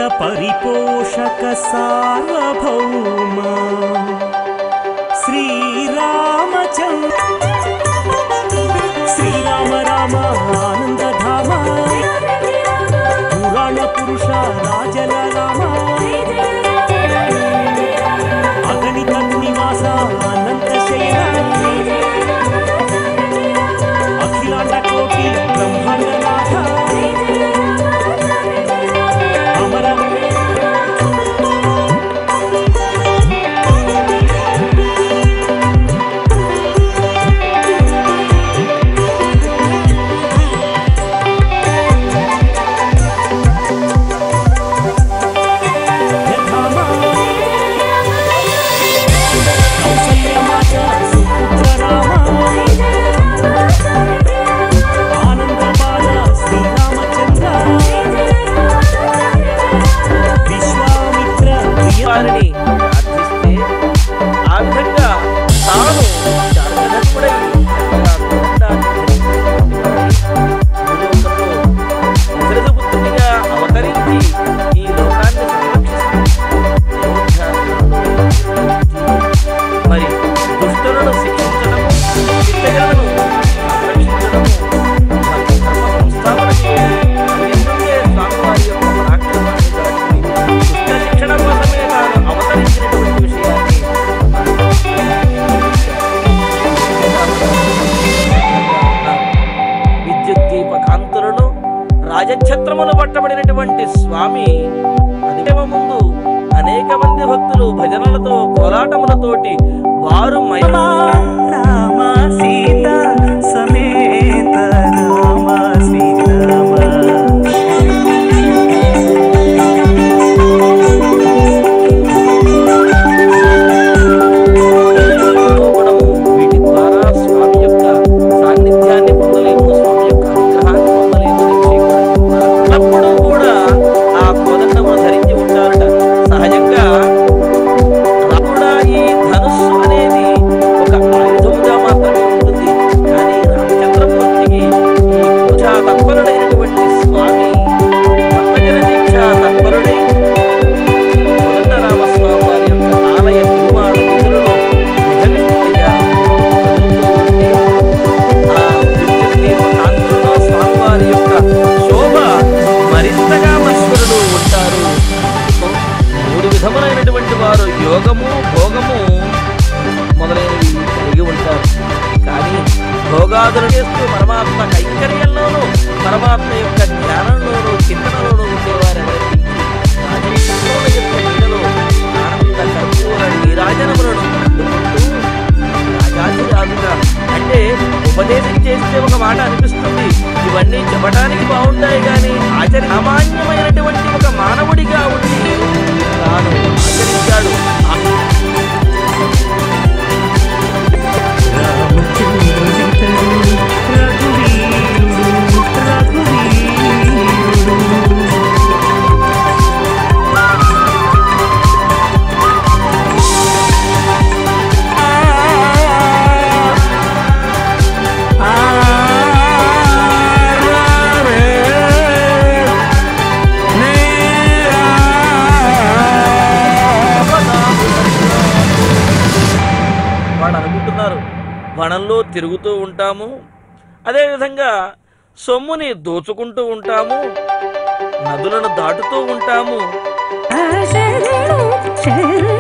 పరిపోషక సార్వభౌమ శ్రీరామచంద్ర శ్రీరామ రామ ఆనందధామ పురాణ పురుష రాజల రామ అగణిత నివాస అనంత శయన అఖిలాండ కోటి బ్రహ్మాండ నాథ అమర యథామ కౌసల్యమాత సుపుత్ర రామ ఆనందబాల శ్రీరామచంద్ర విశ్వామిత్ర ప్రియ వారిని ప్రార్థిస్తే ఆ విధంగా తాను చార్జనకుడై చక్కగా గోవిందాన్ని ధరించినటువంటి వాడై భూలోకంలో దశరథపుత్రునిగా అవతరించి ఈ లోకాన్ని సంరక్షిస్తూ మరి దుష్టులను శిక్షించడము శిక్షలను సంరక్షించడము మరియు ధర్మ సంస్థాపన చేయడం ఎందుకే స్వామివారి యొక్క పరాక్రమాన్ని దాటి దుష్ట శిక్షణ కోసమే తాను అవతరించినటువంటి విషయాన్ని విద్యుత్ దీప కాంతులను రాజఛత్రములు పట్టబడినటువంటి స్వామి అదివ ముందు అనేక మంది భక్తులు భజనలతో కోలాటములతోటి వారు మై రామ సీత సమేత రామ సీతామ లోపడము వీటి ద్వారా స్వామి యొక్క సాన్నిధ్యాన్ని పొందలేము స్వామి యొక్క అనుగ్రహాన్ని పొందలేము అనే విషయం కూడా చెప్తున్నారు. ఎల్లప్పుడూ కూడా ఆ కోదండమును ధరించి ఉంటారట సహజంగా కూడా ఈ ధనుస్సు అనేది ఒక ఆయుధముగా మాత్రమే ఉంటుంది కానీ రామచంద్రమూర్తికి ఈ పూజా తత్పరుడైనటువంటి స్వామి భక్తజన దీక్ష తత్పరుడై కోదండరామస్వామి వారి యొక్క ఆలయ నిర్మాణ విధులలో నిజనిష్ఠుడిగా కదులుతూ ఉంటే ఆ విద్యుత్ దీప కాంతులలో స్వామివారి యొక్క శోభ మరింతగా మశ్వరుడు ఉంటారు మూడు విధములైనటువంటి వారు యోగము భోగము మొదలైనవి కలిగి ఉంటారు కానీ భోగాదులు చేస్తూ పరమాత్మ కైంకర్యంలోనూ పరమాత్మ యొక్క జ్ఞానంలోనూ చింతనలోనూ ఉండేవారు ఎవరైతే రాజేశ్వరుల యొక్క లీలలో ఆనంద కర్పూర నీరాజనములను అందుకుంటూ రాజాధిరాజుగా అంటే ఉపదేశం చేస్తే ఒక మాట అనిపిస్తుంది ఇవన్నీ చెప్పడానికి బాగుంటాయి కానీ ఆచరి సామాన్యమైనటువంటి ఒక మానవుడిగా ఉండి తాను ఆచరించాడు ఆ రామచంద్రుడితడు రఘువీరుడు రఘువీరుడు వాడు అనుకుంటున్నారు వనంలో తిరుగుతూ ఉంటాము అదేవిధంగా సొమ్ముని దోచుకుంటూ ఉంటాము నదులను దాటుతూ ఉంటాము శరణు శరణు